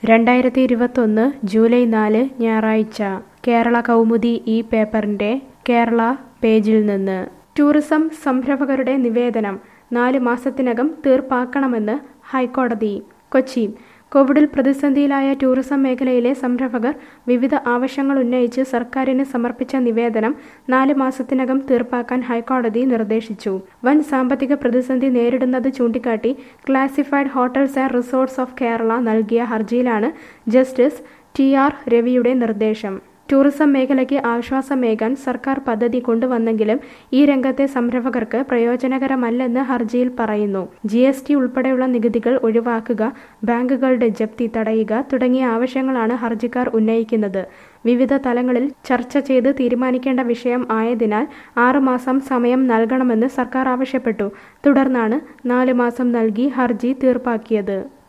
രണ്ടായിരത്തി ഇരുപത്തൊന്ന് ജൂലൈ നാല് ഞായറാഴ്ച കേരള കൗമുദി ഈ പേപ്പറിന്റെ കേരള പേജിൽ നിന്ന് ടൂറിസം സംരംഭകരുടെ നിവേദനം നാല് മാസത്തിനകം തീർപ്പാക്കണമെന്ന് ഹൈക്കോടതി കൊച്ചി കോവിഡിൽ പ്രതിസന്ധിയിലായ ടൂറിസം മേഖലയിലെ സംരംഭകർ വിവിധ ആവശ്യങ്ങൾ ഉന്നയിച്ച് സർക്കാരിന് സമർപ്പിച്ച നിവേദനം നാല് മാസത്തിനകം തീർപ്പാക്കാൻ ഹൈക്കോടതി നിർദ്ദേശിച്ചു വൻ സാമ്പത്തിക പ്രതിസന്ധി നേരിടുന്നത് ചൂണ്ടിക്കാട്ടി classified hotels and resorts of Kerala നൽകിയ ഹർജിയിലാണ് ജസ്റ്റിസ് ടി ആർ രവിയുടെ നിർദ്ദേശം ടൂറിസം മേഖലയ്ക്ക് ആശ്വാസമേകാൻ സർക്കാർ പദ്ധതി കൊണ്ടുവന്നെങ്കിലും ഈ രംഗത്തെ സംരംഭകർക്ക് പ്രയോജനകരമല്ലെന്ന് ഹർജിയിൽ പറയുന്നു ജി എസ് ടി ഉൾപ്പെടെയുള്ള നികുതികൾ ഒഴിവാക്കുക ബാങ്കുകളുടെ ജപ്തി തടയുക തുടങ്ങിയ ആവശ്യങ്ങളാണ് ഹർജിക്കാർ ഉന്നയിക്കുന്നത് വിവിധ തലങ്ങളിൽ ചർച്ച ചെയ്ത് തീരുമാനിക്കേണ്ട വിഷയം ആയതിനാൽ ആറുമാസം സമയം നൽകണമെന്ന് സർക്കാർ ആവശ്യപ്പെട്ടു തുടർന്നാണ് നാല് മാസം നൽകി ഹർജി തീർപ്പാക്കിയത്